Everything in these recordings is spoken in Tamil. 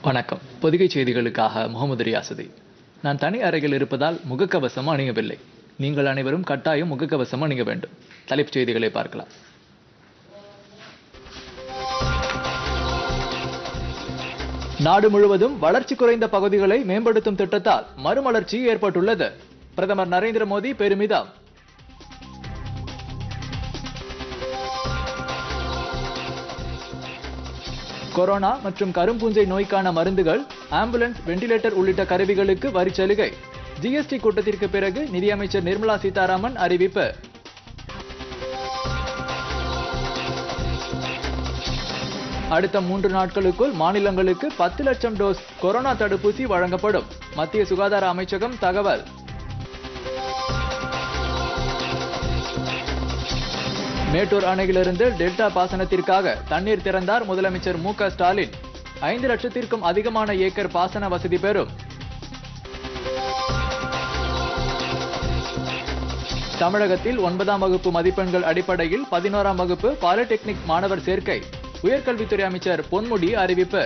வணக்கம் பொதிகை செய்திகளுக்காக முகமது ரியாசுதி நான் தனி அறையில் இருப்பதால் முகக்கவசம் அணியவில்லை நீங்கள் அனைவரும் கட்டாயம் முகக்கவசம் அணிய வேண்டும் தலைப்புச் செய்திகளை பார்க்கலாம் நாடு முழுவதும் வளர்ச்சி குறைந்த பகுதிகளை மேம்படுத்தும் திட்டத்தால் மறுமலர்ச்சி ஏற்பட்டுள்ளது பிரதமர் நரேந்திர மோடி பெருமிதம் கொரோனா மற்றும் கரும்பூஞ்சை நோய்க்கான மருந்துகள் ஆம்புலன்ஸ் வெண்டிலேட்டர் உள்ளிட்ட கருவிகளுக்கு வரி சலுகை ஜிஎஸ்டி கூட்டத்திற்கு பிறகு நிதியமைச்சர் நிர்மலா சீதாராமன் அறிவிப்பு அடுத்த மூன்று நாட்களுக்குள் மாநிலங்களுக்கு பத்து லட்சம் டோஸ் கொரோனா தடுப்பூசி வழங்கப்படும் மத்திய சுகாதார அமைச்சகம் தகவல் மேட்டூர் அணையிலிருந்து டெல்டா பாசனத்திற்காக தண்ணீர் திறந்தார் முதலமைச்சர் மு க ஸ்டாலின் ஐந்து லட்சத்திற்கும் அதிகமான ஏக்கர் பாசன வசதி பெறும் தமிழகத்தில் ஒன்பதாம் வகுப்பு மதிப்பெண்கள் அடிப்படையில் பதினோராம் வகுப்பு பாலிடெக்னிக் மாணவர் சேர்க்கை உயர்கல்வித்துறை அமைச்சர் பொன்முடி அறிவிப்பு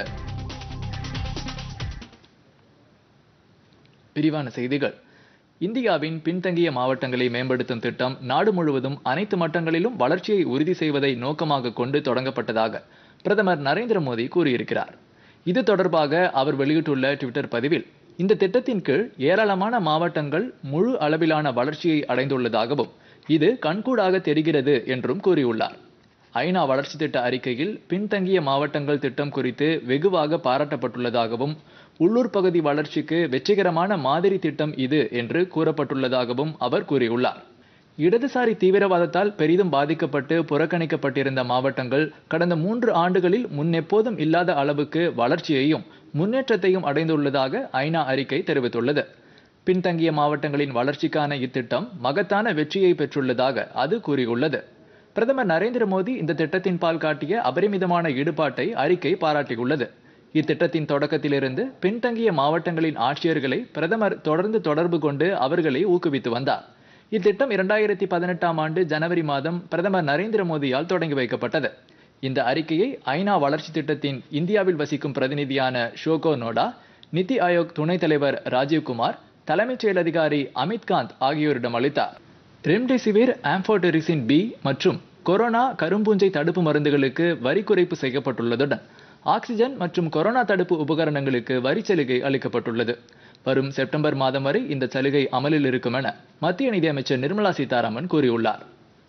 விரிவான செய்திகள் இந்தியாவின் பின்தங்கிய மாவட்டங்களை மேம்படுத்தும் திட்டம் நாடு முழுவதும் அனைத்து மட்டங்களிலும் வளர்ச்சியை உறுதி செய்வதை நோக்கமாக கொண்டு தொடங்கப்பட்டதாக பிரதமர் நரேந்திர மோடி கூறியிருக்கிறார் இது தொடர்பாக அவர் வெளியிட்டுள்ள ட்விட்டர் பதிவில் இந்த திட்டத்தின் கீழ் ஏராளமான மாவட்டங்கள் முழு அளவிலான வளர்ச்சியை அடைந்துள்ளதாகவும் இது கண்கூடாக தெரிகிறது என்றும் கூறியுள்ளார் ஐநா வளர்ச்சி திட்ட அறிக்கையில் பின்தங்கிய மாவட்டங்கள் திட்டம் குறித்து வெகுவாக பாராட்டப்பட்டுள்ளதாகவும் உள்ளூர் பகுதி வளர்ச்சிக்கு வெற்றிகரமான மாதிரி திட்டம் இது என்று கூறப்பட்டுள்ளதாகவும் அவர் கூறியுள்ளார் இடதுசாரி தீவிரவாதத்தால் பெரிதும் பாதிக்கப்பட்டு புறக்கணிக்கப்பட்டிருந்த மாவட்டங்கள் கடந்த மூன்று ஆண்டுகளில் முன்னெப்போதும் இல்லாத அளவுக்கு வளர்ச்சியையும் முன்னேற்றத்தையும் அடைந்துள்ளதாக ஐநா அறிக்கை தெரிவித்துள்ளது பின்தங்கிய மாவட்டங்களின் வளர்ச்சிக்கான இத்திட்டம் மகத்தான வெற்றியை பெற்றுள்ளதாக அது கூறியுள்ளது பிரதமர் நரேந்திர மோடி இந்த திட்டத்தின் பால் காட்டிய அபரிமிதமான ஈடுபாட்டை அறிக்கை பாராட்டியுள்ளது இத்திட்டத்தின் தொடக்கத்திலிருந்து பின்தங்கிய மாவட்டங்களின் ஆட்சியர்களை பிரதமர் தொடர்ந்து தொடர்பு கொண்டு அவர்களை ஊக்குவித்து வந்தார் இத்திட்டம் இரண்டாயிரத்தி பதினெட்டாம் ஆண்டு ஜனவரி மாதம் பிரதமர் நரேந்திர மோடியால் தொடங்கி வைக்கப்பட்டது இந்த அறிக்கையை ஐநா வளர்ச்சி திட்டத்தின் இந்தியாவில் வசிக்கும் பிரதிநிதியான ஷோகோ நோடா நிதி ஆயோக் துணைத் தலைவர் ராஜீவ்குமார் தலைமைச் செயல் அதிகாரி அமித்காந்த் ஆகியோரிடம் அளித்தார் ரெம்டெசிவிர் ஆம்போடெரிசின் பி மற்றும் கொரோனா கரும்பூஞ்சை தடுப்பு மருந்துகளுக்கு வரி குறைப்பு செய்யப்பட்டுள்ளதுடன் ஆக்சிஜன் மற்றும் கொரோனா தடுப்பு உபகரணங்களுக்கு வரி சலுகை அளிக்கப்பட்டுள்ளது வரும் செப்டம்பர் மாதம் வரை இந்த சலுகை அமலில் இருக்கும் என மத்திய நிதியமைச்சர் நிர்மலா சீதாராமன் கூறியுள்ளார்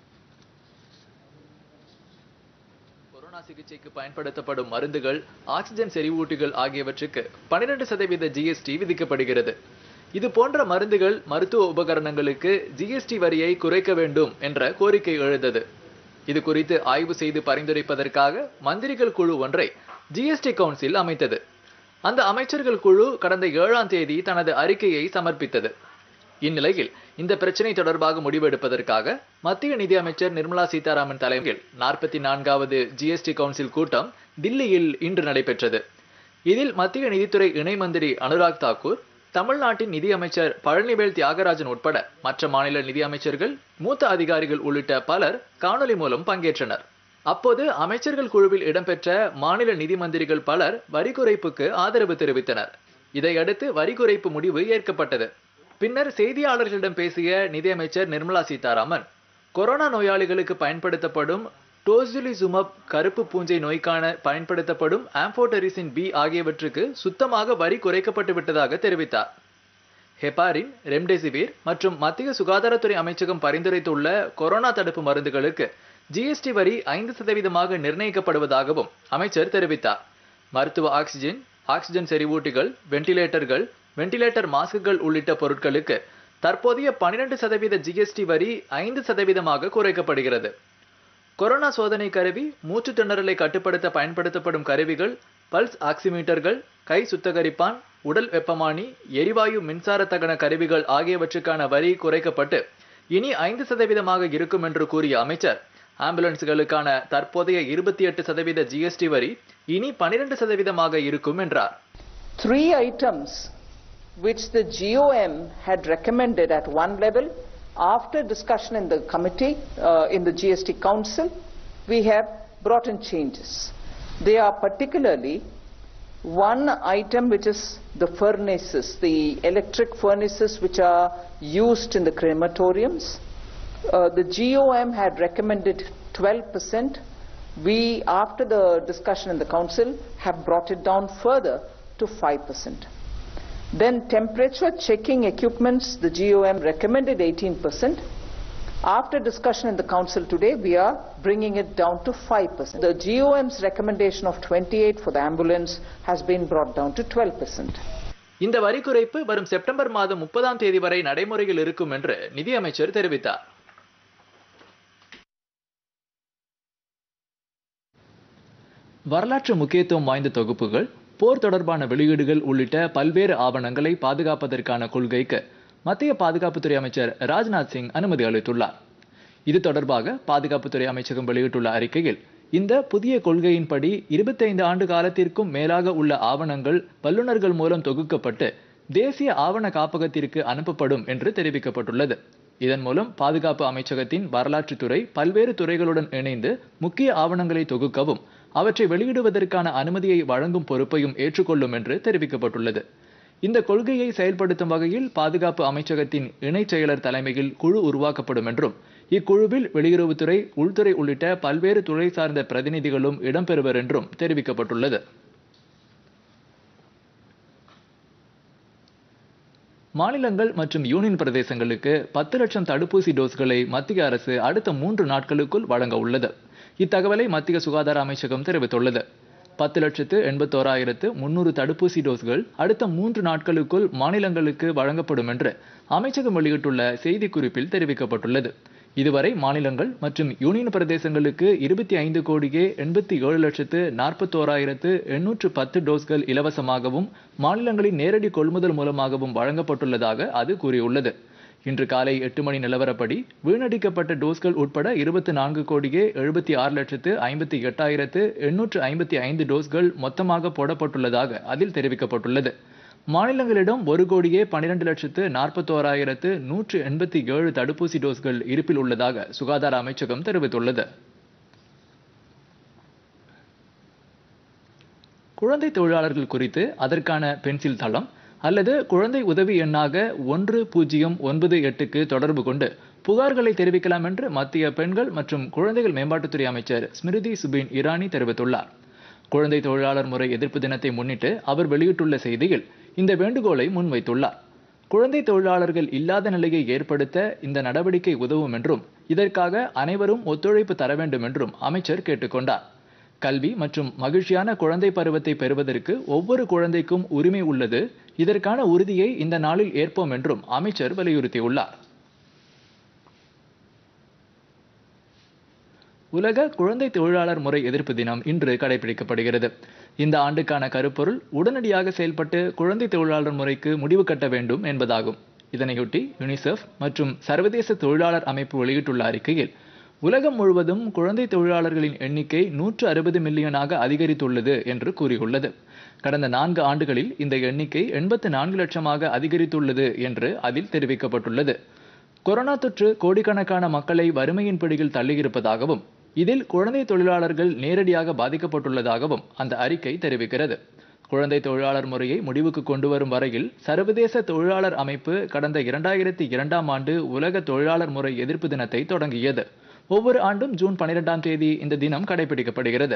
கொரோனா சிகிச்சைக்கு பயன்படுத்தப்படும் மருந்துகள் ஆக்சிஜன் செறிவூட்டிகள் ஆகியவற்றுக்கு பனிரெண்டு சதவீத ஜிஎஸ்டி விதிக்கப்படுகிறது இது போன்ற மருந்துகள் மருத்துவ உபகரணங்களுக்கு ஜிஎஸ்டி வரியை குறைக்க வேண்டும் என்ற கோரிக்கை எழுந்தது இது குறித்து ஆய்வு செய்து பரிந்துரைப்பதற்காக மந்திரிகள் குழு ஒன்றை ஜிஎஸ்டி கவுன்சில் அமைத்தது அந்த அமைச்சர்கள் குழு கடந்த ஏழாம் தேதி தனது அறிக்கையை சமர்ப்பித்தது இந்நிலையில் இந்த பிரச்சனை தொடர்பாக முடிவெடுப்பதற்காக மத்திய நிதியமைச்சர் நிர்மலா சீதாராமன் தலைமையில் நாற்பத்தி நான்காவது ஜிஎஸ்டி கவுன்சில் கூட்டம் தில்லியில் இன்று நடைபெற்றது இதில் மத்திய நிதித்துறை இணை மந்திரி அனுராக் தாக்கூர் தமிழ்நாட்டின் நிதியமைச்சர் பழனிவேல் தியாகராஜன் உட்பட மற்ற மாநில நிதியமைச்சர்கள் மூத்த அதிகாரிகள் உள்ளிட்ட பலர் காணொலி மூலம் பங்கேற்றனர் அப்போது அமைச்சர்கள் குழுவில் இடம்பெற்ற மாநில நிதி மந்திரிகள் பலர் வரி குறைப்புக்கு ஆதரவு தெரிவித்தனர் இதையடுத்து வரி குறைப்பு முடிவு ஏற்கப்பட்டது பின்னர் செய்தியாளர்களிடம் பேசிய நிதியமைச்சர் நிர்மலா சீதாராமன் கொரோனா நோயாளிகளுக்கு பயன்படுத்தப்படும் டோசிலிசுமப் கருப்பு பூஞ்சை நோய்க்கான பயன்படுத்தப்படும் ஆம்போடெரிசின் பி ஆகியவற்றுக்கு சுத்தமாக வரி குறைக்கப்பட்டு விட்டதாக தெரிவித்தார் ஹெபாரின் ரெம்டெசிவிர் மற்றும் மத்திய சுகாதாரத்துறை அமைச்சகம் பரிந்துரைத்துள்ள கொரோனா தடுப்பு மருந்துகளுக்கு ஜிஎஸ்டி வரி ஐந்து சதவீதமாக நிர்ணயிக்கப்படுவதாகவும் அமைச்சர் தெரிவித்தார் மருத்துவ ஆக்சிஜன் ஆக்சிஜன் செறிவூட்டிகள் வெண்டிலேட்டர்கள் வெண்டிலேட்டர் மாஸ்குகள் உள்ளிட்ட பொருட்களுக்கு தற்போதைய பனிரெண்டு சதவீத ஜிஎஸ்டி வரி ஐந்து சதவீதமாக குறைக்கப்படுகிறது கொரோனா சோதனை கருவி மூச்சு திணறலை கட்டுப்படுத்த பயன்படுத்தப்படும் கருவிகள் பல்ஸ் ஆக்சிமீட்டர்கள் கை சுத்தகரிப்பான் உடல் வெப்பமானி எரிவாயு மின்சார தகன கருவிகள் ஆகியவற்றுக்கான வரி குறைக்கப்பட்டு இனி ஐந்து சதவீதமாக இருக்கும் என்று கூறிய அமைச்சர் ஆம்புலன்ஸ்களுக்கான தற்போதைய இருபத்தி எட்டு சதவீத ஜிஎஸ்டி வரி இனி பனிரெண்டு சதவீதமாக இருக்கும் என்றார் Three items which the GOM had recommended at one level after discussion in the committee, uh, in the GST Council, we have brought in changes. They are particularly One item which is the furnaces, the electric furnaces which are used in the crematoriums. Uh, the GOM had recommended 12%. We, after the discussion in the council, have brought it down further to 5%. Then temperature checking equipments, the GOM recommended 18%. After discussion in the council today, we are bringing it down to 5%. The GOM's recommendation of 28 for the ambulance has been brought down to 12%. இந்த வரி குறைப்பு வரும் செப்டம்பர் மாதம் முப்பதாம் தேதி வரை நடைமுறையில் இருக்கும் என்று நிதியமைச்சர் தெரிவித்தார் வரலாற்று முக்கியத்துவம் வாய்ந்த தொகுப்புகள் போர் தொடர்பான வெளியீடுகள் உள்ளிட்ட பல்வேறு ஆவணங்களை பாதுகாப்பதற்கான கொள்கைக்கு மத்திய பாதுகாப்புத்துறை அமைச்சர் ராஜ்நாத் சிங் அனுமதி அளித்துள்ளார் இது தொடர்பாக பாதுகாப்புத்துறை அமைச்சகம் வெளியிட்டுள்ள அறிக்கையில் இந்த புதிய கொள்கையின்படி இருபத்தைந்து ஆண்டு காலத்திற்கும் மேலாக உள்ள ஆவணங்கள் வல்லுநர்கள் மூலம் தொகுக்கப்பட்டு தேசிய ஆவண காப்பகத்திற்கு அனுப்பப்படும் என்று தெரிவிக்கப்பட்டுள்ளது இதன் மூலம் பாதுகாப்பு அமைச்சகத்தின் வரலாற்றுத்துறை பல்வேறு துறைகளுடன் இணைந்து முக்கிய ஆவணங்களை தொகுக்கவும் அவற்றை வெளியிடுவதற்கான அனுமதியை வழங்கும் பொறுப்பையும் ஏற்றுக்கொள்ளும் என்று தெரிவிக்கப்பட்டுள்ளது இந்த கொள்கையை செயல்படுத்தும் வகையில் பாதுகாப்பு அமைச்சகத்தின் இணைச் செயலர் தலைமையில் குழு உருவாக்கப்படும் என்றும் இக்குழுவில் வெளியுறவுத்துறை உள்துறை உள்ளிட்ட பல்வேறு துறை சார்ந்த பிரதிநிதிகளும் இடம்பெறுவர் என்றும் தெரிவிக்கப்பட்டுள்ளது மாநிலங்கள் மற்றும் யூனியன் பிரதேசங்களுக்கு பத்து லட்சம் தடுப்பூசி டோஸ்களை மத்திய அரசு அடுத்த மூன்று நாட்களுக்குள் வழங்க உள்ளது இத்தகவலை மத்திய சுகாதார அமைச்சகம் தெரிவித்துள்ளது பத்து லட்சத்து எண்பத்தோராயிரத்து முன்னூறு தடுப்பூசி டோஸ்கள் அடுத்த மூன்று நாட்களுக்குள் மாநிலங்களுக்கு வழங்கப்படும் என்று அமைச்சகம் வெளியிட்டுள்ள செய்திக்குறிப்பில் தெரிவிக்கப்பட்டுள்ளது இதுவரை மாநிலங்கள் மற்றும் யூனியன் பிரதேசங்களுக்கு இருபத்தி ஐந்து கோடியே எண்பத்தி ஏழு லட்சத்து நாற்பத்தோராயிரத்து எண்ணூற்று பத்து டோஸ்கள் இலவசமாகவும் மாநிலங்களின் நேரடி கொள்முதல் மூலமாகவும் வழங்கப்பட்டுள்ளதாக அது கூறியுள்ளது இன்று காலை எட்டு மணி நிலவரப்படி வீணடிக்கப்பட்ட டோஸ்கள் உட்பட இருபத்தி நான்கு கோடியே எழுபத்தி ஆறு லட்சத்து ஐம்பத்தி எட்டாயிரத்து எண்ணூற்று ஐம்பத்தி ஐந்து டோஸ்கள் மொத்தமாக போடப்பட்டுள்ளதாக அதில் தெரிவிக்கப்பட்டுள்ளது மாநிலங்களிடம் ஒரு கோடியே பன்னிரண்டு லட்சத்து நாற்பத்தோராயிரத்து நூற்று எண்பத்தி ஏழு தடுப்பூசி டோஸ்கள் இருப்பில் உள்ளதாக சுகாதார அமைச்சகம் தெரிவித்துள்ளது குழந்தை தொழிலாளர்கள் குறித்து அதற்கான பென்சில் தளம் அல்லது குழந்தை உதவி எண்ணாக ஒன்று பூஜ்ஜியம் ஒன்பது எட்டுக்கு தொடர்பு கொண்டு புகார்களை தெரிவிக்கலாம் என்று மத்திய பெண்கள் மற்றும் குழந்தைகள் மேம்பாட்டுத்துறை அமைச்சர் ஸ்மிருதி சுபின் இரானி தெரிவித்துள்ளார் குழந்தை தொழிலாளர் முறை எதிர்ப்பு தினத்தை முன்னிட்டு அவர் வெளியிட்டுள்ள செய்தியில் இந்த வேண்டுகோளை முன்வைத்துள்ளார் குழந்தை தொழிலாளர்கள் இல்லாத நிலையை ஏற்படுத்த இந்த நடவடிக்கை உதவும் என்றும் இதற்காக அனைவரும் ஒத்துழைப்பு தர வேண்டும் என்றும் அமைச்சர் கேட்டுக்கொண்டார் கல்வி மற்றும் மகிழ்ச்சியான குழந்தை பருவத்தை பெறுவதற்கு ஒவ்வொரு குழந்தைக்கும் உரிமை உள்ளது இதற்கான உறுதியை இந்த நாளில் ஏற்போம் என்றும் அமைச்சர் வலியுறுத்தியுள்ளார் உலக குழந்தை தொழிலாளர் முறை எதிர்ப்பு தினம் இன்று கடைபிடிக்கப்படுகிறது இந்த ஆண்டுக்கான கருப்பொருள் உடனடியாக செயல்பட்டு குழந்தை தொழிலாளர் முறைக்கு முடிவு கட்ட வேண்டும் என்பதாகும் இதனையொட்டி யுனிசெஃப் மற்றும் சர்வதேச தொழிலாளர் அமைப்பு வெளியிட்டுள்ள அறிக்கையில் உலகம் முழுவதும் குழந்தை தொழிலாளர்களின் எண்ணிக்கை நூற்று அறுபது மில்லியனாக அதிகரித்துள்ளது என்று கூறியுள்ளது கடந்த நான்கு ஆண்டுகளில் இந்த எண்ணிக்கை எண்பத்து நான்கு லட்சமாக அதிகரித்துள்ளது என்று அதில் தெரிவிக்கப்பட்டுள்ளது கொரோனா தொற்று கோடிக்கணக்கான மக்களை வறுமையின் பிடியில் தள்ளியிருப்பதாகவும் இதில் குழந்தை தொழிலாளர்கள் நேரடியாக பாதிக்கப்பட்டுள்ளதாகவும் அந்த அறிக்கை தெரிவிக்கிறது குழந்தை தொழிலாளர் முறையை முடிவுக்கு கொண்டு வரும் வரையில் சர்வதேச தொழிலாளர் அமைப்பு கடந்த இரண்டாயிரத்தி இரண்டாம் ஆண்டு உலக தொழிலாளர் முறை எதிர்ப்பு தினத்தை தொடங்கியது ஒவ்வொரு ஆண்டும் ஜூன் பனிரெண்டாம் தேதி இந்த தினம் கடைபிடிக்கப்படுகிறது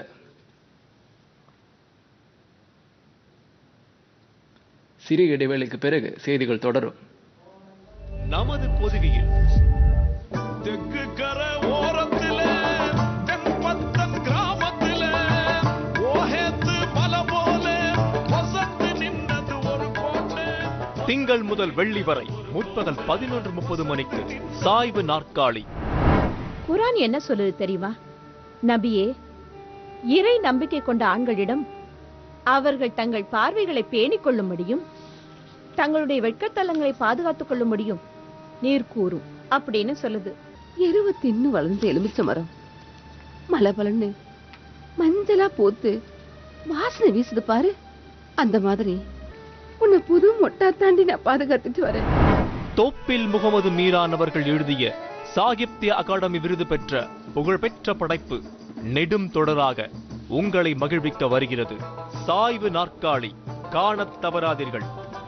சிறிய இடைவேளைக்கு பிறகு செய்திகள் தொடரும் நமது பொதிகையில் தெற்கு கர ஓரத்தில தென்பத்தன் கிராமத்தில ஓஹேத்து மல போல வசந்து நின்றது ஒரு கோட்டை திங்கள் முதல் வெள்ளி வரை முற்பகல் பதினொன்று முப்பது மணிக்கு சாய்வு நாற்காலி குரான் என்ன சொல்லுது தெரியுமா நபியே இறை நம்பிக்கை கொண்ட ஆண்களிடம் அவர்கள் தங்கள் பார்வைகளை பேணிக் கொள்ளும்படியும் தங்களுடைய வெட்கத்தலங்களை பாதுகாத்துக் கொள்ளும்படியும் நீர் கூறும் அப்படின்னு சொல்லுது எருவு தின்னு வளர்ந்த எலுமிச்ச மரம் மலபலன்னு மஞ்சளா பூத்து வாசனை வீசுது பாரு அந்த மாதிரி உன்னை புது மொட்டா தாண்டி நான் பாதுகாத்துட்டு வரேன் தோப்பில் முகமது மீரான் அவர்கள் எழுதிய சாகித்ய அகாடமி விருது பெற்ற புகழ்பெற்ற படைப்பு நெடும் தொடராக உங்களை மகிழ்விக்க வருகிறது சாய்வு நாற்காலி காணத் தவறாதீர்கள்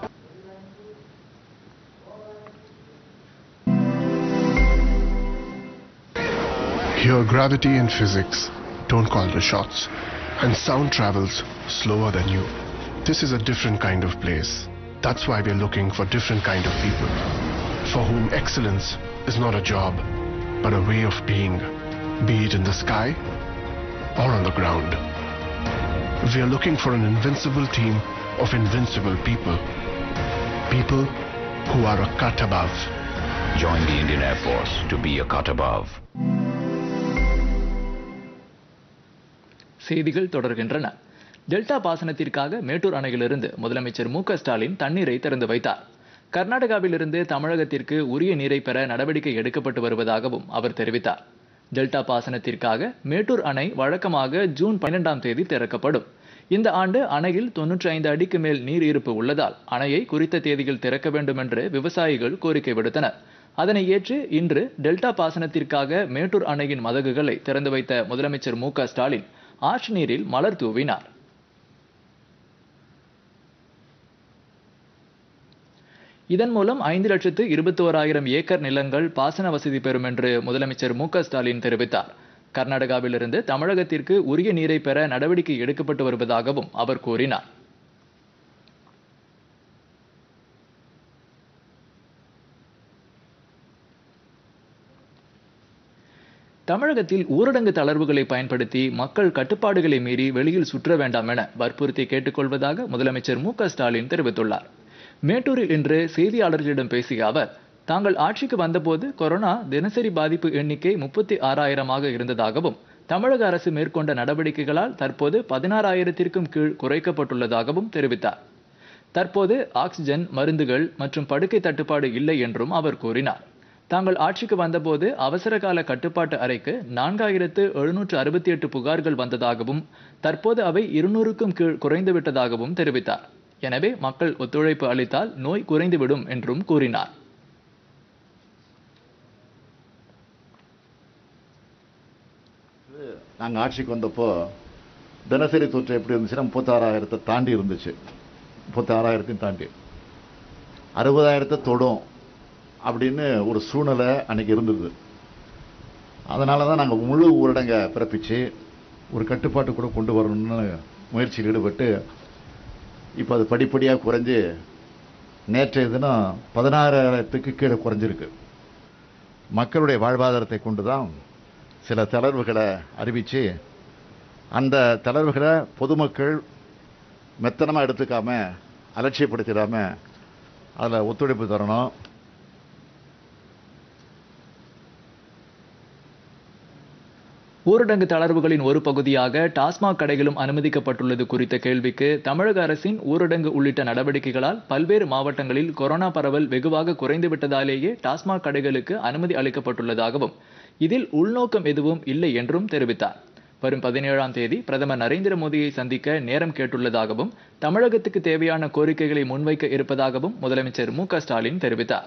Here, gravity and physics don't call the shots, and sound travels slower than you. This is a different kind of place. That's why we're looking for different kind of people, for whom excellence is not a job, but a way of being, be it in the sky or on the ground. We are looking for an invincible team of invincible people, people who are a cut above. Join the Indian Air Force to be a cut above. செய்திகள் தொடர்கின்றன டெல்டா பாசனத்திற்காக மேட்டூர் அணையிலிருந்து முதலமைச்சர் மு க ஸ்டாலின் தண்ணீரை திறந்து வைத்தார் கர்நாடகாவிலிருந்து தமிழகத்திற்கு உரிய நீரை பெற நடவடிக்கை எடுக்கப்பட்டு வருவதாகவும் அவர் தெரிவித்தார் டெல்டா பாசனத்திற்காக மேட்டூர் அணை வழக்கமாக ஜூன் பன்னிரெண்டாம் தேதி திறக்கப்படும் இந்த ஆண்டு அணையில் தொன்னூற்றி ஐந்து அடிக்கு மேல் நீர் இருப்பு உள்ளதால் அணையை குறித்த தேதியில் திறக்க வேண்டும் என்று விவசாயிகள் கோரிக்கை விடுத்தனர் அதனை ஏற்று இன்று டெல்டா பாசனத்திற்காக மேட்டூர் அணையின் மதகுகளை திறந்து வைத்த முதலமைச்சர் மு க ஸ்டாலின் ஆற்று நீரில் மலர் தூவினார் இதன் மூலம் ஐந்து லட்சத்து இருபத்தோராயிரம் ஏக்கர் நிலங்கள் பாசன வசதி பெறும் என்று முதலமைச்சர் மு க ஸ்டாலின் தெரிவித்தார் கர்நாடகாவிலிருந்து தமிழகத்திற்கு உரிய நீரை பெற நடவடிக்கை எடுக்கப்பட்டு வருவதாகவும் அவர் கூறினார் தமிழகத்தில் ஊரடங்கு தளர்வுகளை பயன்படுத்தி மக்கள் கட்டுப்பாடுகளை மீறி வெளியில் சுற்ற வேண்டாம் என வற்புறுத்தி கேட்டுக்கொள்வதாக முதலமைச்சர் மு க ஸ்டாலின் தெரிவித்துள்ளார் மேட்டூரில் இன்று செய்தியாளர்களிடம் பேசிய அவர் தாங்கள் ஆட்சிக்கு வந்தபோது கொரோனா தினசரி பாதிப்பு எண்ணிக்கை முப்பத்தி ஆறாயிரமாக இருந்ததாகவும் தமிழக அரசு மேற்கொண்ட நடவடிக்கைகளால் தற்போது பதினாறாயிரத்திற்கும் கீழ் குறைக்கப்பட்டுள்ளதாகவும் தெரிவித்தார் தற்போது ஆக்சிஜன் மருந்துகள் மற்றும் படுக்கை தட்டுப்பாடு இல்லை என்றும் அவர் கூறினார் தாங்கள் ஆட்சிக்கு வந்தபோது அவசர கால கட்டுப்பாட்டு அறைக்கு நான்காயிரத்து எழுநூற்று அறுபத்தி எட்டு புகார்கள் வந்ததாகவும் தற்போது அவை இருநூறுக்கும் கீழ் குறைந்து விட்டதாகவும் தெரிவித்தார் எனவே மக்கள் ஒத்துழைப்பு அளித்தால் நோய் குறைந்துவிடும் என்றும் கூறினார் நாங்கள் ஆட்சிக்கு வந்தப்போ தினசரி தொற்று எப்படி இருந்துச்சுன்னா முப்பத்தாறாயிரத்தை தாண்டி இருந்துச்சு முப்பத்தாறாயிரத்தையும் தாண்டி அறுபதாயிரத்தை தொடும் அப்படின்னு ஒரு சூழ்நிலை அன்னைக்கு இருந்தது அதனால தான் நாங்கள் முழு ஊரடங்கை பிறப்பிச்சு ஒரு கட்டுப்பாட்டு கூட கொண்டு வரணும்னு முயற்சியில் ஈடுபட்டு இப்போ அது படிப்படியாக குறைஞ்சு நேற்றைய தினம் பதினாறாயிரத்துக்கு கீழே குறைஞ்சிருக்கு மக்களுடைய வாழ்வாதாரத்தை கொண்டு தான் சில தளர்வுகளை அறிவித்து அந்த தளர்வுகளை பொதுமக்கள் மெத்தனமாக எடுத்துக்காம அலட்சியப்படுத்திடாம அதில் ஒத்துழைப்பு தரணும் ஊரடங்கு தளர்வுகளின் ஒரு பகுதியாக டாஸ்மாக் கடைகளும் அனுமதிக்கப்பட்டுள்ளது குறித்த கேள்விக்கு தமிழக அரசின் ஊரடங்கு உள்ளிட்ட நடவடிக்கைகளால் பல்வேறு மாவட்டங்களில் கொரோனா பரவல் வெகுவாக குறைந்துவிட்டதாலேயே டாஸ்மாக் கடைகளுக்கு அனுமதி அளிக்கப்பட்டுள்ளதாகவும் இதில் உள்நோக்கம் எதுவும் இல்லை என்றும் தெரிவித்தார் வரும் பதினேழாம் தேதி பிரதமர் நரேந்திர மோடியை சந்திக்க நேரம் கேட்டுள்ளதாகவும் தமிழகத்துக்கு தேவையான கோரிக்கைகளை முன்வைக்க இருப்பதாகவும் முதலமைச்சர் மு க ஸ்டாலின் தெரிவித்தார்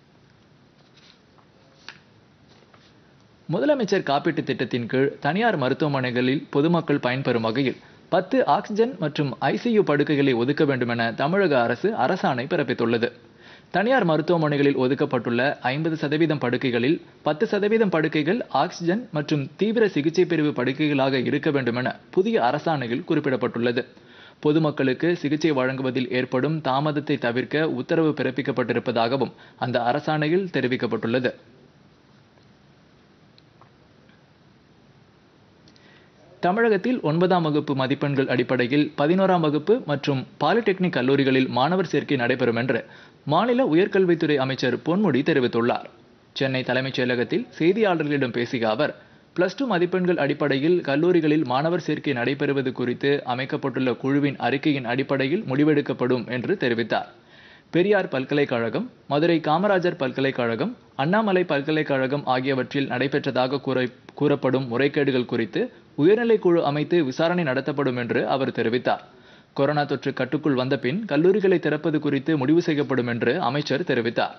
முதலமைச்சர் காப்பீட்டுத் திட்டத்தின் கீழ் தனியார் மருத்துவமனைகளில் பொதுமக்கள் பயன்பெறும் வகையில் பத்து ஆக்சிஜன் மற்றும் ஐசியு படுக்கைகளை ஒதுக்க வேண்டும் என தமிழக அரசு அரசாணை பிறப்பித்துள்ளது தனியார் மருத்துவமனைகளில் ஒதுக்கப்பட்டுள்ள ஐம்பது சதவீதம் படுக்கைகளில் பத்து சதவீதம் படுக்கைகள் ஆக்சிஜன் மற்றும் தீவிர சிகிச்சை பிரிவு படுக்கைகளாக இருக்க வேண்டும் என புதிய அரசாணையில் குறிப்பிடப்பட்டுள்ளது பொதுமக்களுக்கு சிகிச்சை வழங்குவதில் ஏற்படும் தாமதத்தை தவிர்க்க உத்தரவு பிறப்பிக்கப்பட்டிருப்பதாகவும் அந்த அரசாணையில் தெரிவிக்கப்பட்டுள்ளது தமிழகத்தில் ஒன்பதாம் வகுப்பு மதிப்பெண்கள் அடிப்படையில் பதினோராம் வகுப்பு மற்றும் பாலிடெக்னிக் கல்லூரிகளில் மாணவர் சேர்க்கை நடைபெறும் என்று மாநில உயர்கல்வித்துறை அமைச்சர் பொன்முடி தெரிவித்துள்ளார் சென்னை தலைமைச் செயலகத்தில் செய்தியாளர்களிடம் பேசிய அவர் பிளஸ் டூ மதிப்பெண்கள் அடிப்படையில் கல்லூரிகளில் மாணவர் சேர்க்கை நடைபெறுவது குறித்து அமைக்கப்பட்டுள்ள குழுவின் அறிக்கையின் அடிப்படையில் முடிவெடுக்கப்படும் என்று தெரிவித்தார் பெரியார் பல்கலைக்கழகம் மதுரை காமராஜர் பல்கலைக்கழகம் அண்ணாமலை பல்கலைக்கழகம் ஆகியவற்றில் நடைபெற்றதாக கூற கூறப்படும் முறைகேடுகள் குறித்து உயர்நிலை குழு அமைத்து விசாரணை நடத்தப்படும் என்று அவர் தெரிவித்தார் கொரோனா தொற்று கட்டுக்குள் வந்த பின் கல்லூரிகளை திறப்பது குறித்து முடிவு செய்யப்படும் என்று அமைச்சர் தெரிவித்தார்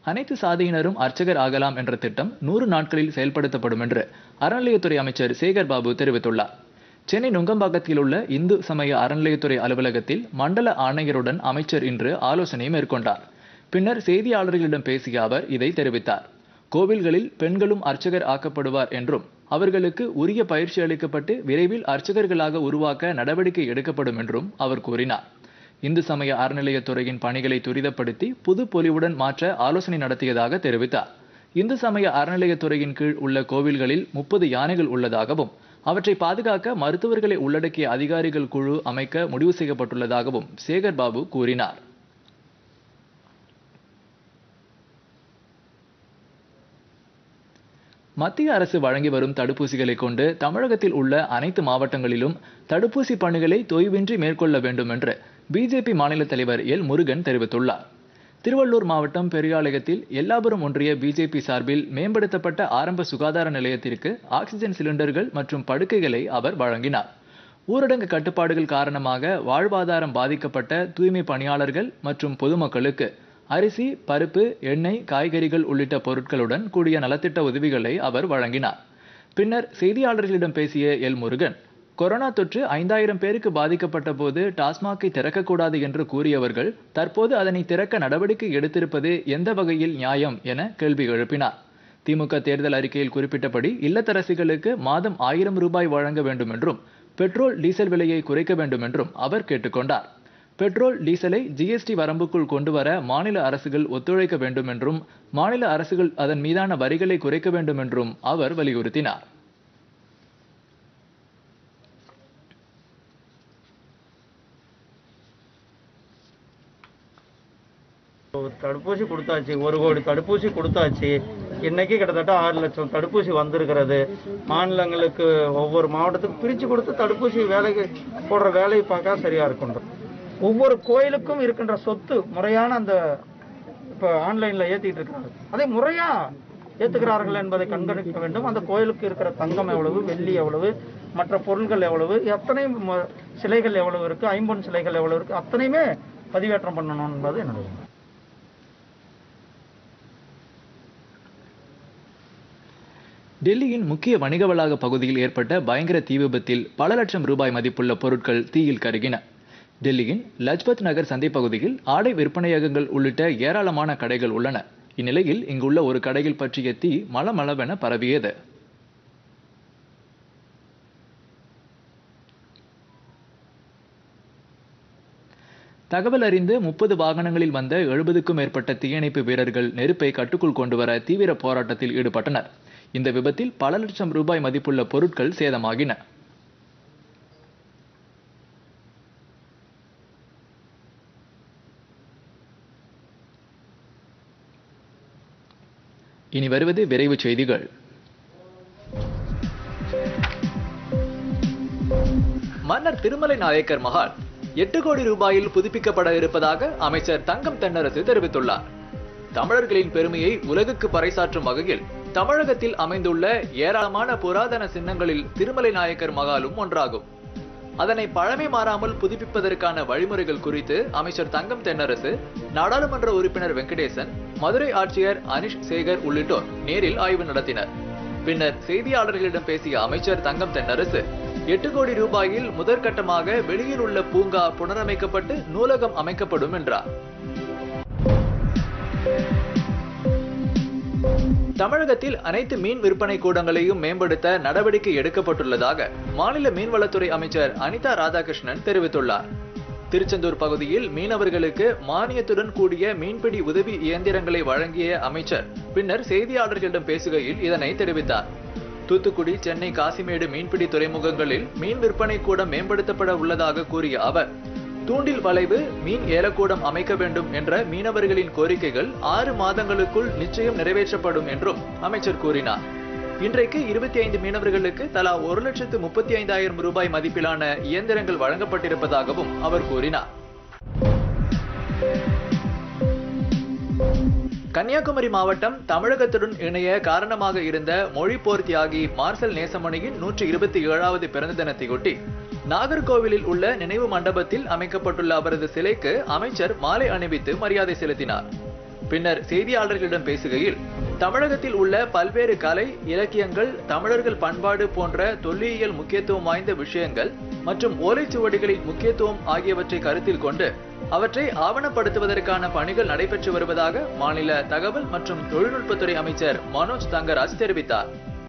அனைத்து சாதியினரும் அர்ச்சகர் ஆகலாம் என்ற திட்டம் நூறு நாட்களில் செயல்படுத்தப்படும் என்று அறநிலையத்துறை அமைச்சர் சேகர் பாபு தெரிவித்துள்ளார் சென்னை நுங்கம்பாக்கத்தில் உள்ள இந்து சமய அறநிலையத்துறை அலுவலகத்தில் மண்டல ஆணையருடன் அமைச்சர் இன்று ஆலோசனை மேற்கொண்டார் பின்னர் செய்தியாளர்களிடம் பேசிய அவர் இதை தெரிவித்தார் கோவில்களில் பெண்களும் அர்ச்சகர் ஆக்கப்படுவார் என்றும் அவர்களுக்கு உரிய பயிற்சி அளிக்கப்பட்டு விரைவில் அர்ச்சகர்களாக உருவாக்க நடவடிக்கை எடுக்கப்படும் என்றும் அவர் கூறினார் இந்து சமய அறநிலையத்துறையின் பணிகளை துரிதப்படுத்தி புது பொலிவுடன் மாற்ற ஆலோசனை நடத்தியதாக தெரிவித்தார் இந்து சமய அறநிலையத்துறையின் கீழ் உள்ள கோவில்களில் முப்பது யானைகள் உள்ளதாகவும் அவற்றை பாதுகாக்க மருத்துவர்களை உள்ளடக்கிய அதிகாரிகள் குழு அமைக்க முடிவு செய்யப்பட்டுள்ளதாகவும் சேகர் பாபு கூறினார் மத்திய அரசு வழங்கி வரும் தடுப்பூசிகளை கொண்டு தமிழகத்தில் உள்ள அனைத்து மாவட்டங்களிலும் தடுப்பூசி பணிகளை தொய்வின்றி மேற்கொள்ள வேண்டும் என்று பிஜேபி மாநில தலைவர் எல் முருகன் தெரிவித்துள்ளார் திருவள்ளூர் மாவட்டம் பெரியாலயத்தில் எல்லாபுரம் ஒன்றிய பிஜேபி சார்பில் மேம்படுத்தப்பட்ட ஆரம்ப சுகாதார நிலையத்திற்கு ஆக்சிஜன் சிலிண்டர்கள் மற்றும் படுக்கைகளை அவர் வழங்கினார் ஊரடங்கு கட்டுப்பாடுகள் காரணமாக வாழ்வாதாரம் பாதிக்கப்பட்ட தூய்மை பணியாளர்கள் மற்றும் பொதுமக்களுக்கு அரிசி பருப்பு எண்ணெய் காய்கறிகள் உள்ளிட்ட பொருட்களுடன் கூடிய நலத்திட்ட உதவிகளை அவர் வழங்கினார் பின்னர் செய்தியாளர்களிடம் பேசிய எல் முருகன் கொரோனா தொற்று ஐந்தாயிரம் பேருக்கு பாதிக்கப்பட்ட போது டாஸ்மாகை திறக்கக்கூடாது என்று கூறியவர்கள் தற்போது அதனை திறக்க நடவடிக்கை எடுத்திருப்பது எந்த வகையில் நியாயம் என கேள்வி எழுப்பினார் திமுக தேர்தல் அறிக்கையில் குறிப்பிட்டபடி இல்லத்தரசிகளுக்கு மாதம் ஆயிரம் ரூபாய் வழங்க வேண்டும் என்றும் பெட்ரோல் டீசல் விலையை குறைக்க வேண்டும் என்றும் அவர் கேட்டுக்கொண்டார் பெட்ரோல் டீசலை ஜிஎஸ்டி வரம்புக்குள் கொண்டு வர மாநில அரசுகள் ஒத்துழைக்க வேண்டும் என்றும் மாநில அரசுகள் அதன் மீதான வரிகளை குறைக்க வேண்டும் என்றும் அவர் வலியுறுத்தினார் தடுப்பூசி கொடுத்தாச்சு ஒரு கோடி தடுப்பூசி கொடுத்தாச்சு இன்னைக்கு கிட்டத்தட்ட ஆறு லட்சம் தடுப்பூசி வந்திருக்கிறது மாநிலங்களுக்கு ஒவ்வொரு மாவட்டத்துக்கும் பிரித்து கொடுத்து தடுப்பூசி வேலைக்கு போடுற வேலையை பார்க்க சரியா இருக்கும் ஒவ்வொரு கோயிலுக்கும் இருக்கின்ற சொத்து முறையான அந்த இப்போ ஆன்லைனில் ஏற்றிட்டு இருக்காங்க அதை முறையா ஏற்றுக்கிறார்கள் என்பதை கண்காணிக்க வேண்டும் அந்த கோயிலுக்கு இருக்கிற தங்கம் எவ்வளவு வெள்ளி எவ்வளவு மற்ற பொருள்கள் எவ்வளவு எத்தனை ம- சிலைகள் எவ்வளவு இருக்கு ஐம்பொன் சிலைகள் எவ்வளவு இருக்கு அத்தனையுமே பதிவேற்றம் பண்ணணும் என்பது என்னுடைய எண்ணம். டெல்லியின் முக்கிய வணிக வளாக பகுதியில் ஏற்பட்ட பயங்கர தீ விபத்தில் பல லட்சம் ரூபாய் மதிப்புள்ள பொருட்கள் தீயில் கருகின டெல்லியின் லஜ்பத் நகர் சந்தை பகுதியில் ஆடை விற்பனையகங்கள் உள்ளிட்ட ஏராளமான கடைகள் உள்ளன இந்நிலையில் இங்குள்ள ஒரு கடையில் பற்றிய தீ மளமளவென பரவியது தகவல் அறிந்து முப்பது வாகனங்களில் வந்த எழுபதுக்கும் மேற்பட்ட தீயணைப்பு வீரர்கள் நெருப்பை கட்டுக்குள் கொண்டு வர தீவிர போராட்டத்தில் ஈடுபட்டனர் இந்த விபத்தில் பல லட்சம் ரூபாய் மதிப்புள்ள பொருட்கள் சேதமாகின இனி வருவது விரைவு செய்திகள் மன்னர் திருமலை நாயக்கர் மஹால் எட்டு கோடி ரூபாயில் புதுப்பிக்கப்பட இருப்பதாக அமைச்சர் தங்கம் தென்னரசு தெரிவித்துள்ளார் தமிழர்களின் பெருமையை உலகுக்கு பறைசாற்றும் வகையில் தமிழகத்தில் அமைந்துள்ள ஏராளமான புராதன சின்னங்களில் திருமலை நாயக்கர் மகாலும் ஒன்றாகும் அதனை பழமை மாறாமல் புதுப்பிப்பதற்கான வழிமுறைகள் குறித்து அமைச்சர் தங்கம் தென்னரசு நாடாளுமன்ற உறுப்பினர் வெங்கடேசன் மதுரை ஆட்சியர் அனிஷ் சேகர் உள்ளிட்டோர் நேரில் ஆய்வு நடத்தினர் பின்னர் செய்தியாளர்களிடம் பேசிய அமைச்சர் தங்கம் தென்னரசு எட்டு கோடி ரூபாயில் முதற்கட்டமாக வெளியில் உள்ள பூங்கா புனரமைக்கப்பட்டு நூலகம் அமைக்கப்படும் என்றார் தமிழகத்தில் அனைத்து மீன் விற்பனை கூடங்களையும் மேம்படுத்த நடவடிக்கை எடுக்கப்பட்டுள்ளதாக மாநில மீன்வளத்துறை அமைச்சர் அனிதா ராதாகிருஷ்ணன் தெரிவித்துள்ளார் திருச்செந்தூர் பகுதியில் மீனவர்களுக்கு மானியத்துடன் கூடிய மீன்பிடி உதவி இயந்திரங்களை வழங்கிய அமைச்சர் பின்னர் செய்தியாளர்களிடம் பேசுகையில் இதனை தெரிவித்தார் தூத்துக்குடி சென்னை காசிமேடு மீன்பிடி துறைமுகங்களில் மீன் விற்பனை கூடம் மேம்படுத்தப்பட உள்ளதாக கூறிய அவர் தூண்டில் வளைவு மீன் ஏலக்கூடம் அமைக்க வேண்டும் என்ற மீனவர்களின் கோரிக்கைகள் ஆறு மாதங்களுக்குள் நிச்சயம் நிறைவேற்றப்படும் என்றும் அமைச்சர் கூறினார் இன்றைக்கு இருபத்தி ஐந்து மீனவர்களுக்கு தலா ஒரு லட்சத்து முப்பத்தி ஐந்தாயிரம் ரூபாய் மதிப்பிலான இயந்திரங்கள் வழங்கப்பட்டிருப்பதாகவும் அவர் கூறினார் கன்னியாகுமரி மாவட்டம் தமிழகத்துடன் இணைய காரணமாக இருந்த மொழிப்போர் தியாகி மார்சல் நேசமணியின் நூற்றி இருபத்தி ஏழாவது பிறந்த தினத்தையொட்டி நாகர்கோவிலில் உள்ள நினைவு மண்டபத்தில் அமைக்கப்பட்டுள்ள அவரது சிலைக்கு அமைச்சர் மாலை அணிவித்து மரியாதை செலுத்தினார் பின்னர் செய்தியாளர்களிடம் பேசுகையில் தமிழகத்தில் உள்ள பல்வேறு கலை இலக்கியங்கள் தமிழர்கள் பண்பாடு போன்ற தொல்லியல் முக்கியத்துவம் வாய்ந்த விஷயங்கள் மற்றும் ஓலைச்சுவடிகளின் முக்கியத்துவம் ஆகியவற்றை கருத்தில் கொண்டு அவற்றை ஆவணப்படுத்துவதற்கான பணிகள் நடைபெற்று வருவதாக மாநில தகவல் மற்றும் தொழில்நுட்பத்துறை அமைச்சர் மனோஜ் தங்கராஜ் தெரிவித்தார்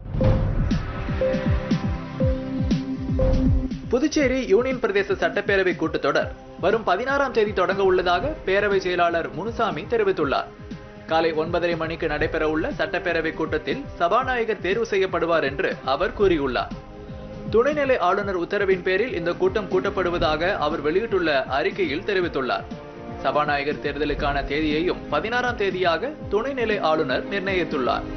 புதுச்சேரி யூனியன் பிரதேச சட்டப்பேரவை கூட்டத்தொடர் வரும் பதினாறாம் தேதி தொடங்க உள்ளதாக பேரவை செயலாளர் முனுசாமி தெரிவித்துள்ளார் காலை ஒன்பதரை மணிக்கு நடைபெற உள்ள சட்டப்பேரவை கூட்டத்தில் சபாநாயகர் தேர்வு செய்யப்படுவார் என்று அவர் கூறியுள்ளார் துணைநிலை ஆளுநர் உத்தரவின் பேரில் இந்த கூட்டம் கூட்டப்படுவதாக அவர் வெளியிட்டுள்ள அறிக்கையில் தெரிவித்துள்ளார் சபாநாயகர் தேர்தலுக்கான தேதியையும் பதினாறாம் தேதியாக துணைநிலை ஆளுநர் நிர்ணயித்துள்ளார்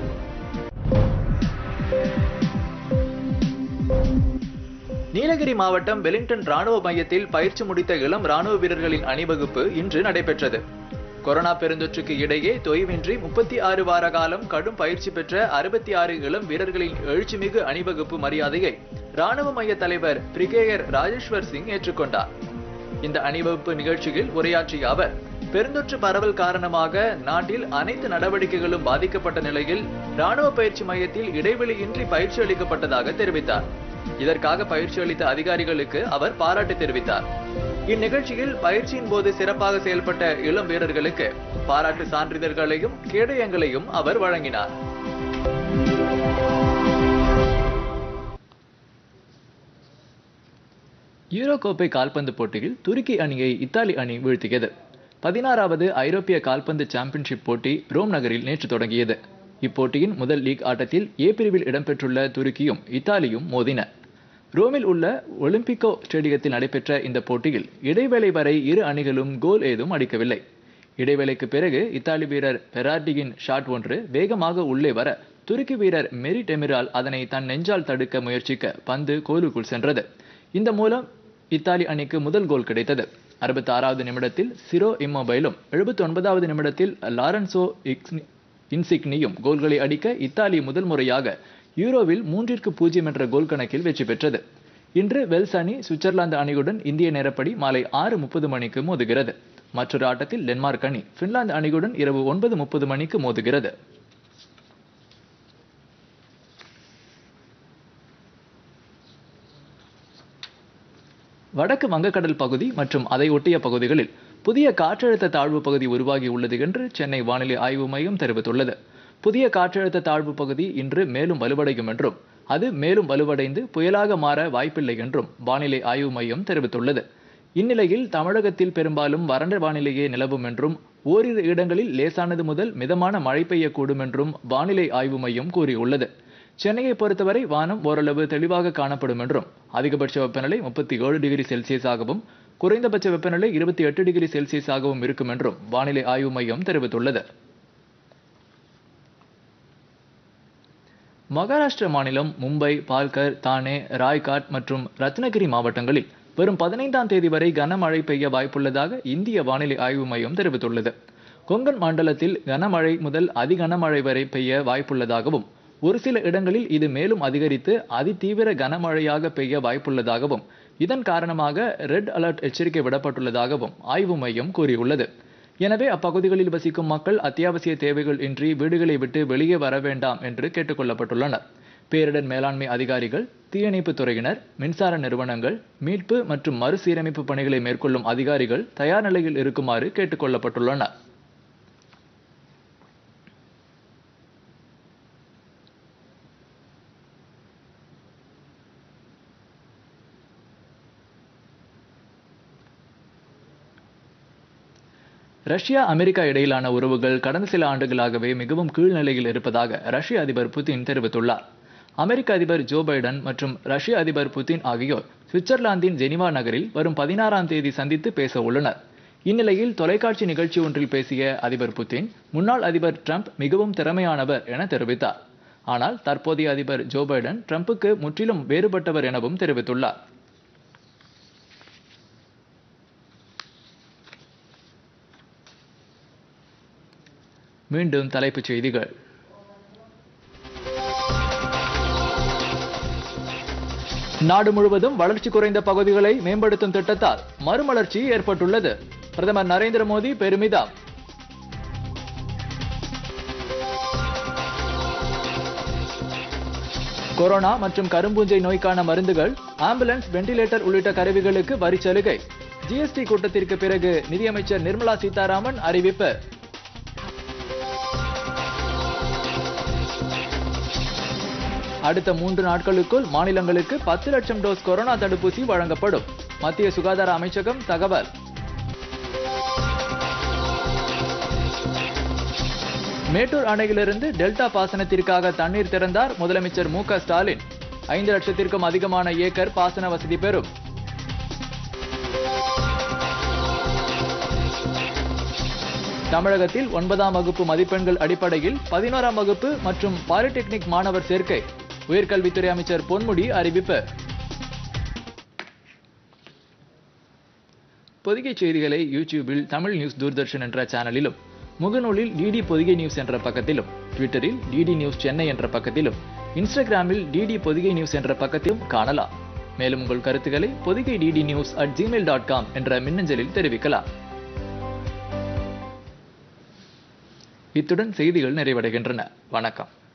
நீலகிரி மாவட்டம் வெலிங்டன் ராணுவ மையத்தில் பயிற்சி முடித்த இளம் ராணுவ வீரர்களின் அணிவகுப்பு இன்று நடைபெற்றது கொரோனா பெருந்தொற்றுக்கு இடையே தொய்வின்றி முப்பத்தி ஆறு வார காலம் கடும் பயிற்சி பெற்ற அறுபத்தி ஆறு இளம் வீரர்களின் எழுச்சிமிகு அணிவகுப்பு மரியாதையை ராணுவ மைய தலைவர் பிரிகேயர் ராஜேஸ்வர் சிங் ஏற்றுக்கொண்டார் இந்த அணிவகுப்பு நிகழ்ச்சியில் உரையாற்றிய அவர் பெருந்தொற்று பரவல் காரணமாக நாட்டில் அனைத்து நடவடிக்கைகளும் பாதிக்கப்பட்ட நிலையில் ராணுவ பயிற்சி மையத்தில் இடைவெளியின்றி பயிற்சி அளிக்கப்பட்டதாக தெரிவித்தார் இதற்காக பயிற்சி அளித்த அதிகாரிகளுக்கு அவர் பாராட்டு தெரிவித்தார் இந்நிகழ்ச்சியில் பயிற்சியின் போது சிறப்பாக செயல்பட்ட இளம் வீரர்களுக்கு பாராட்டு சான்றிதழ்களையும் கேடயங்களையும் அவர் வழங்கினார் யூரோ கோப்பை கால்பந்து போட்டியில் துருக்கி அணியை இத்தாலி அணி வீழ்த்தியது பதினாறாவது ஐரோப்பிய கால்பந்து சாம்பியன்ஷிப் போட்டி ரோம் நகரில் நேற்று தொடங்கியது இப்போட்டியின் முதல் லீக் ஆட்டத்தில் ஏ பிரிவில் இடம்பெற்றுள்ள துருக்கியும் இத்தாலியும் மோதின ரோமில் உள்ள ஒலிம்பிகோ ஸ்டேடியத்தில் நடைபெற்ற இந்த போட்டியில் இடைவேளை வரை இரு அணிகளும் கோல் ஏதும் அடிக்கவில்லை இடைவேளைக்கு பிறகு இத்தாலி வீரர் பெரார்டியின் ஷாட் ஒன்று வேகமாக உள்ளே வர துருக்கி வீரர் மெரி டெமிரால் அதனை தன் நெஞ்சால் தடுக்க முயற்சிக்க பந்து கோலுக்குள் சென்றது இந்த மூலம் இத்தாலி அணிக்கு முதல் கோல் கிடைத்தது அறுபத்தி ஆறாவது நிமிடத்தில் சிரோ இம்மொபைலும் எழுபத்தி ஒன்பதாவது நிமிடத்தில் லாரன்சோ இக்ஸ்னி இன்சிக்னியும் கோல்களை அடிக்க இத்தாலி முதல் முறையாக யூரோவில் மூன்றிற்கு பூஜ்ஜியம் என்ற கோல் கணக்கில் வெற்றி பெற்றது இன்று வெல்ஸ் அணி சுவிட்சர்லாந்து அணியுடன் இந்திய நேரப்படி மாலை ஆறு முப்பது மணிக்கு மோதுகிறது மற்றொரு ஆட்டத்தில் டென்மார்க் அணி பின்லாந்து அணியுடன் இரவு ஒன்பது முப்பது மணிக்கு மோதுகிறது வடக்கு வங்கக்கடல் பகுதி மற்றும் அதை ஒட்டிய பகுதிகளில் புதிய காற்றழுத்த தாழ்வு பகுதி உருவாகி உள்ளது என்று சென்னை வானிலை ஆய்வு மையம் தெரிவித்துள்ளது புதிய காற்றழுத்த தாழ்வு பகுதி இன்று மேலும் வலுவடையும் என்றும் அது மேலும் வலுவடைந்து புயலாக மாற வாய்ப்பில்லை என்றும் வானிலை ஆய்வு மையம் தெரிவித்துள்ளது இந்நிலையில் தமிழகத்தில் பெரும்பாலும் வறண்ட வானிலையே நிலவும் என்றும் ஓரிரு இடங்களில் லேசானது முதல் மிதமான மழை பெய்யக்கூடும் என்றும் வானிலை ஆய்வு மையம் கூறியுள்ளது சென்னையை பொறுத்தவரை வானம் ஓரளவு தெளிவாக காணப்படும் என்றும் அதிகபட்ச வெப்பநிலை முப்பத்தி ஏழு டிகிரி செல்சியஸாகவும் குறைந்தபட்ச வெப்பநிலை இருபத்தி எட்டு டிகிரி செல்சியஸாகவும் இருக்கும் என்றும் வானிலை ஆய்வு மையம் தெரிவித்துள்ளது மகாராஷ்டிர மாநிலம் மும்பை பால்கர் தானே ராய்காட் மற்றும் ரத்னகிரி மாவட்டங்களில் வரும் பதினைந்தாம் தேதி வரை கனமழை பெய்ய வாய்ப்புள்ளதாக இந்திய வானிலை ஆய்வு மையம் தெரிவித்துள்ளது கொங்கன் மண்டலத்தில் கனமழை முதல் அதிகனமழை வரை பெய்ய வாய்ப்புள்ளதாகவும் ஒரு சில இடங்களில் இது மேலும் அதிகரித்து அதிதீவிர கனமழையாக பெய்ய வாய்ப்புள்ளதாகவும் இதன் காரணமாக ரெட் அலர்ட் எச்சரிக்கை விடப்பட்டுள்ளதாகவும் ஆய்வு மையம் கூறியுள்ளது எனவே அப்பகுதிகளில் வசிக்கும் மக்கள் அத்தியாவசிய தேவைகள் இன்றி வீடுகளை விட்டு வெளியே வர வேண்டாம் என்று கேட்டுக்கொள்ளப்பட்டுள்ளனர் பேரிடர் மேலாண்மை அதிகாரிகள் தீயணைப்பு துறையினர் மின்சார நிறுவனங்கள் மீட்பு மற்றும் மறுசீரமைப்பு பணிகளை மேற்கொள்ளும் அதிகாரிகள் தயார் நிலையில் இருக்குமாறு கேட்டுக்கொள்ளப்பட்டுள்ளனர் ரஷ்யா அமெரிக்கா இடையிலான உறவுகள் கடந்த சில ஆண்டுகளாகவே மிகவும் கீழ்நிலையில் இருப்பதாக ரஷ்ய அதிபர் புதின் தெரிவித்துள்ளார் அமெரிக்க அதிபர் ஜோ பைடன் மற்றும் ரஷ்ய அதிபர் புதின் ஆகியோர் சுவிட்சர்லாந்தின் ஜெனிவா நகரில் வரும் பதினாறாம் தேதி சந்தித்து பேச உள்ளனர் இந்நிலையில் தொலைக்காட்சி நிகழ்ச்சி ஒன்றில் பேசிய அதிபர் புதின் முன்னாள் அதிபர் ட்ரம்ப் மிகவும் திறமையானவர் என தெரிவித்தார் ஆனால் தற்போதைய அதிபர் ஜோ பைடன் ட்ரம்புக்கு முற்றிலும் வேறுபட்டவர் எனவும் தெரிவித்துள்ளார் மீண்டும் தலைப்புச் செய்திகள் நாடு முழுவதும் வளர்ச்சி குறைந்த பகுதிகளை மேம்படுத்தும் திட்டத்தால் மறுமலர்ச்சி ஏற்பட்டுள்ளது பிரதமர் நரேந்திர மோடி பெருமிதம் கொரோனா மற்றும் கரும்பூஞ்சை நோய்க்கான மருந்துகள் ஆம்புலன்ஸ் வெண்டிலேட்டர் உள்ளிட்ட கருவிகளுக்கு வரி சலுகை ஜிஎஸ்டி கூட்டத்திற்கு பிறகு நிதியமைச்சர் நிர்மலா சீதாராமன் அறிவிப்பு அடுத்த மூன்று நாட்களுக்குள் மாநிலங்களுக்கு பத்து லட்சம் டோஸ் கொரோனா தடுப்பூசி வழங்கப்படும் மத்திய சுகாதார அமைச்சகம் தகவல் மேட்டூர் அணையிலிருந்து டெல்டா பாசனத்திற்காக தண்ணீர் திறந்தார் முதலமைச்சர் மு க ஸ்டாலின் ஐந்து லட்சத்திற்கும் அதிகமான ஏக்கர் பாசன வசதி பெறும் தமிழகத்தில் ஒன்பதாம் வகுப்பு மதிப்பெண்கள் அடிப்படையில் பதினோராம் வகுப்பு மற்றும் பாலிடெக்னிக் மாணவர் சேர்க்கை உயர்கல்வித்துறை அமைச்சர் பொன்முடி அறிவிப்பு பொதிகை செய்திகளை யூடியூபில் தமிழ் நியூஸ் தூர்தர்ஷன் என்ற சேனலிலும் முகநூலில் டிடி பொதிகை நியூஸ் என்ற பக்கத்திலும் ட்விட்டரில் டிடி நியூஸ் சென்னை என்ற பக்கத்திலும் இன்ஸ்டாகிராமில் டிடி பொதிகை நியூஸ் என்ற பக்கத்திலும் காணலாம் மேலும் உங்கள் கருத்துக்களை Podhigai DD news at Gmail dot com என்ற மின்னஞ்சலில் தெரிவிக்கலாம் இத்துடன் செய்திகள் நிறைவடைகின்றன வணக்கம்